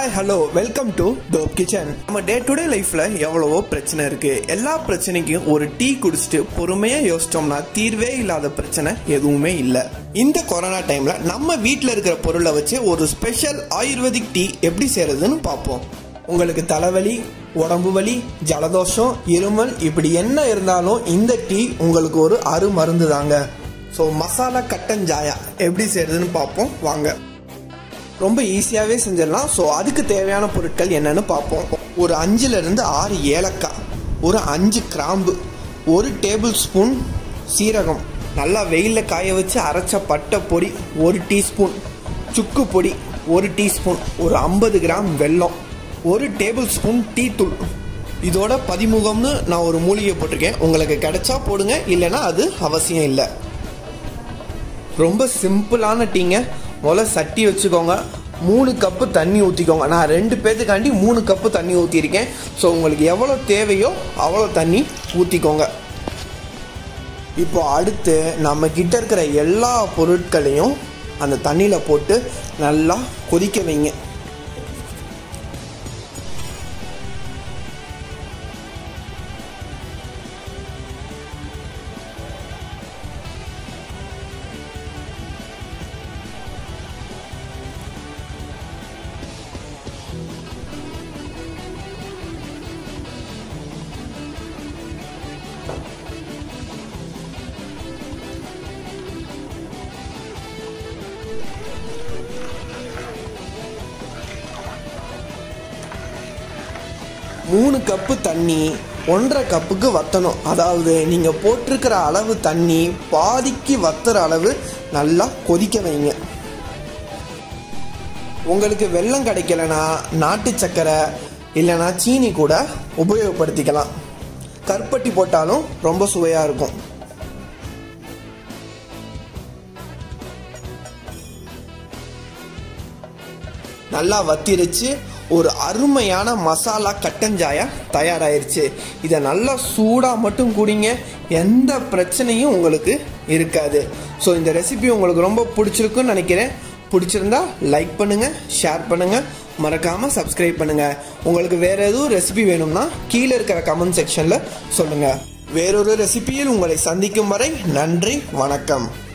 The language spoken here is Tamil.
hi hello welcome to dope kitchen நம்ம டே டு டே லைஃப்ல எவ்வளவோ பிரச்சனை இருக்கு எல்லா பிரச்சனைக்கும் ஒரு டீ குடிச்சிட்டு பொறுமையா யோசிச்சோம்னா தீர்வே இல்லாத பிரச்சனை எதுவுமே இல்ல இந்த கொரோனா டைம்ல நம்ம வீட்ல இருக்கிற பொருளை வச்சு ஒரு ஸ்பெஷல் ஆயுர்வேதிக் டீ எப்படி செய்யறதுன்னு பார்ப்போம் உங்களுக்கு தலைவலி உடம்பு வலி ஜலதோஷம் இருமல் இப்படி என்ன இருந்தாலும் இந்த டீ உங்களுக்கு ஒரு அரு மருந்து தாங்க ஸோ மசாலா கட்டன் ஜாயா எப்படி செய்யறதுன்னு பார்ப்போம் வாங்க ரொம்ப ஈஸியாகவே செஞ்சிடலாம் ஸோ அதுக்கு தேவையான பொருட்கள் என்னன்னு பார்ப்போம் ஒரு அஞ்சுல இருந்து ஆறு ஏலக்காய் ஒரு அஞ்சு கிராம்பு ஒரு டேபிள் ஸ்பூன் சீரகம் நல்லா வெயிலில் காய வச்சு அரைச்ச பட்டை பொடி ஒரு டீஸ்பூன் சுக்கு பொடி ஒரு டீஸ்பூன் ஒரு ஐம்பது கிராம் வெல்லம் ஒரு டேபிள் ஸ்பூன் டீ தூள் இதோட பதிமுகம்னு நான் ஒரு மூலிகை போட்டிருக்கேன் உங்களுக்கு கிடைச்சா போடுங்க இல்லைன்னா அது அவசியம் இல்லை ரொம்ப சிம்பிளான டீங்க முதல்ல சட்டி வச்சுக்கோங்க மூணு கப்பு தண்ணி ஊற்றிக்கோங்க நான் ரெண்டு பேர்த்துக்காண்டி மூணு கப்பு தண்ணி ஊற்றிருக்கேன் ஸோ உங்களுக்கு எவ்வளோ தேவையோ அவ்வளோ தண்ணி ஊற்றிக்கோங்க இப்போ அடுத்து நம்ம கிட்ட இருக்கிற எல்லா பொருட்களையும் அந்த தண்ணியில் போட்டு நல்லா கொதிக்க வைங்க மூணு கப்பு தண்ணி ஒன்றரை கப்புக்கு வத்தணும் அதாவது நீங்கள் போட்டிருக்கிற அளவு தண்ணி பாதிக்கு வத்துற அளவு நல்லா கொதிக்க வைங்க உங்களுக்கு வெல்லம் கிடைக்கலனா நாட்டு சக்கரை இல்லைனா சீனி கூட உபயோகப்படுத்திக்கலாம் கருப்பட்டி போட்டாலும் ரொம்ப சுவையாக இருக்கும் நல்லா வத்திருச்சு ஒரு அருமையான மசாலா கட்டஞ்சாயா தயாராயிருச்சு இதை நல்லா சூடாக மட்டும் குடிங்க எந்த பிரச்சனையும் உங்களுக்கு இருக்காது ஸோ இந்த ரெசிபி உங்களுக்கு ரொம்ப பிடிச்சிருக்குன்னு நினைக்கிறேன் பிடிச்சிருந்தா லைக் பண்ணுங்க ஷேர் பண்ணுங்க மறக்காம சப்ஸ்கிரைப் பண்ணுங்க உங்களுக்கு வேற எதுவும் ரெசிபி வேணும்னா கீழே இருக்கிற கமெண்ட் செக்ஷன்ல சொல்லுங்க வேறொரு ரெசிபியில் உங்களை சந்திக்கும் வரை நன்றி வணக்கம்